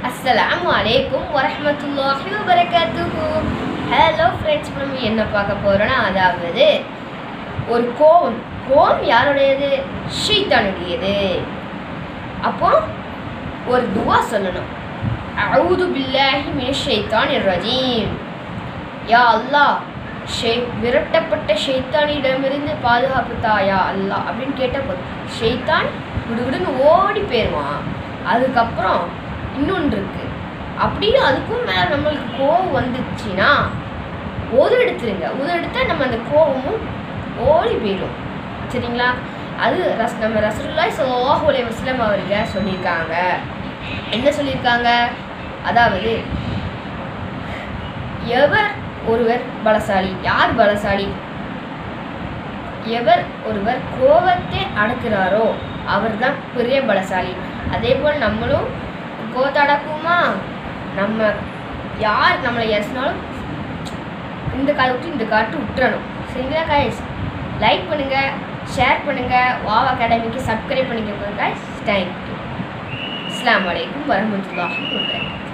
அஸ்ஸலாமு அலைக்கும் வரஹ்மத்துல்லாஹி வபரகாத்துஹு ஹலோ ஃப்ரெண்ட்ஸ் நம்ம என்ன பார்க்க போகிறோன்னா அதாவது ஒரு கோவம் கோவம் யாருடையது ஷைத்தானுடையது அப்போ ஒரு துவா சொல்லணும் அவுது பில்லாஹி மின ஷைத்தான் ரஜீம் யா அல்லாஹ் ஷே விரட்டப்பட்ட ஷைத்தானிடமிருந்து பாதுகாப்பு தாயா அல்லாஹ் அப்படின்னு கேட்டால் போதும் ஷைத்தான் விடுவிடுன்னு ஓடி போயிடுவான் அதுக்கப்புறம் இன்னொன்று இருக்குது அப்படியே அதுக்கும் மேலே நம்மளுக்கு கோவம் வந்துச்சுன்னா உதவு எடுத்துருங்க உதவு எடுத்தால் நம்ம அந்த கோவமும் ஓடி போயிடும் சரிங்களா அது ரஸ் நம்ம ரசூலுல்லாஹி ஸல்லல்லாஹு அலைஹி வஸல்லம் அவருங்க சொல்லியிருக்காங்க என்ன சொல்லியிருக்காங்க அதாவது எவர் ஒருவர் பலசாலி யார் பலசாலி எவர் ஒருவர் கோபத்தை அடக்குறாரோ அவர்தான் பெரிய பலசாலி அதே போல் நம்மளும் கோவத்தை அடக்குமா நம்ம யார் நம்மளை எசினாலும் இந்த காலை விட்டு இந்த காட்டு விட்டுறணும் சரிங்களா காய்ஸ் லைக் பண்ணுங்கள் ஷேர் பண்ணுங்கள் வாவ் அகாடமிக்கு சப்ஸ்கிரைப் பண்ணிக்கோங்க காய்ஸ் தேங்க்யூ அஸ்ஸலாமு அலைக்கும் வரமத்துல்லாஹி வபரகாத்துஹு